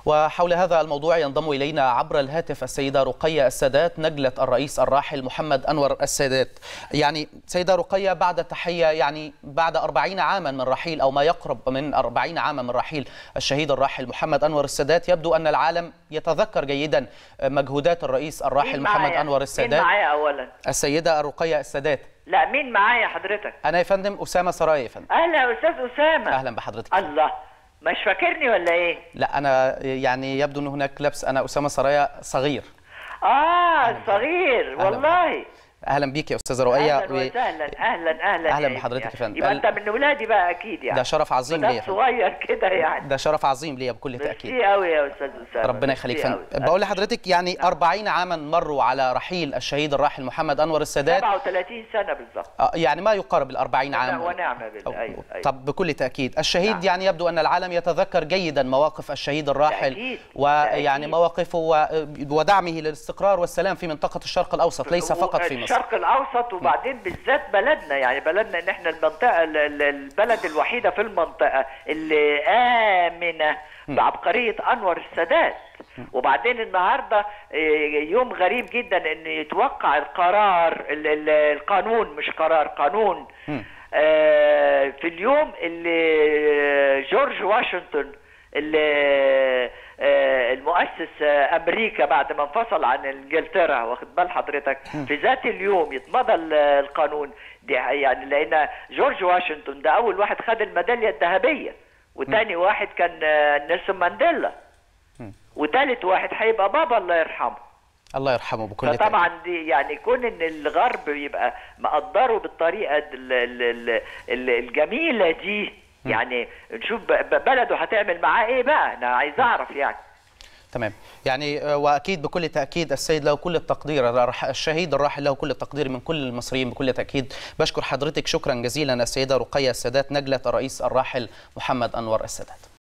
وحول هذا الموضوع ينضم إلينا عبر الهاتف السيدة رقية السادات نجلة الرئيس الراحل محمد أنور السادات يعني سيدة رقية بعد تحية يعني بعد أربعين عاما من رحيل أو ما يقرب من أربعين عاما من رحيل الشهيد الراحل محمد أنور السادات يبدو أن العالم يتذكر جيدا مجهودات الرئيس الراحل مين محمد معايا؟ أنور السادات مين معايا اولا السيدة رقية السادات لا مين معايا حضرتك أنا يا فندم أسامة سرايا يا فندم اهلا يا استاذ اسامه أهلا بحضرتك الله مش فاكرني ولا ايه لا أنا يعني يبدو أن هناك لبس أنا أسامة سرايا صغير اه صغير أهلا والله أهلا بيك يا أستاذة رقية اهلا وسهلا اهلا اهلا أهلا يا بحضرتك ابني. يا فندم. يبقى انت من ولادي بقى اكيد يعني ده شرف عظيم ليا يا ده فندم. صغير كده يعني ده شرف عظيم ليا بكل تأكيد ميرسي قوي يا استاذ اسامه ربنا يخليك ميرسي فندم قوي. بقول لحضرتك يعني 40 عاما مروا على رحيل الشهيد الراحل محمد انور السادات 37 سنه بالظبط آه، يعني ما يقارب ال 40 عام ونعم بالله أو- ايوه ايوه طب بكل تأكيد الشهيد نعم. يعني يبدو أن العالم يتذكر جيدا مواقف الشهيد الراحل تأكيد، ويعني تأكيد. مواقفه و- ودعمه للاستقرار والسلام في منطقة الشرق الأوسط ليس فقط في مصر الشرق الاوسط وبعدين بالذات بلدنا يعني بلدنا ان احنا المنطقه ال- ال- البلد الوحيده في المنطقه اللي امنه بعبقريه انور السادات وبعدين النهارده إيه، يوم غريب جدا ان يتوقع القرار ال- ال- القانون مش قرار قانون مم. آه، في اليوم اللي جورج واشنطن اللي آه، المؤسس آه، امريكا بعد ما انفصل عن انجلترا واخد بال حضرتك في ذات اليوم يتمضى ال- القانون دي يعني لان جورج واشنطن ده اول واحد خد الميداليه الذهبيه وتاني واحد كان آه، نيلسون مانديلا مم. وتالت واحد هيبقى بابا الله يرحمه الله يرحمه بكل تأكيد فطبعا دي يعني كون ان الغرب يبقى مقدره بالطريقه ال- ال- ال- ال- الجميله دي يعني نشوف ب- ب- بلده هتعمل معاه ايه بقى انا عايز اعرف يعني تمام يعني آه، واكيد بكل تاكيد السيد له كل التقدير الرح- الشهيد الراحل له كل التقدير من كل المصريين بكل تاكيد بشكر حضرتك شكرا جزيلا السيده رقيه السادات نجله الرئيس الراحل محمد انور السادات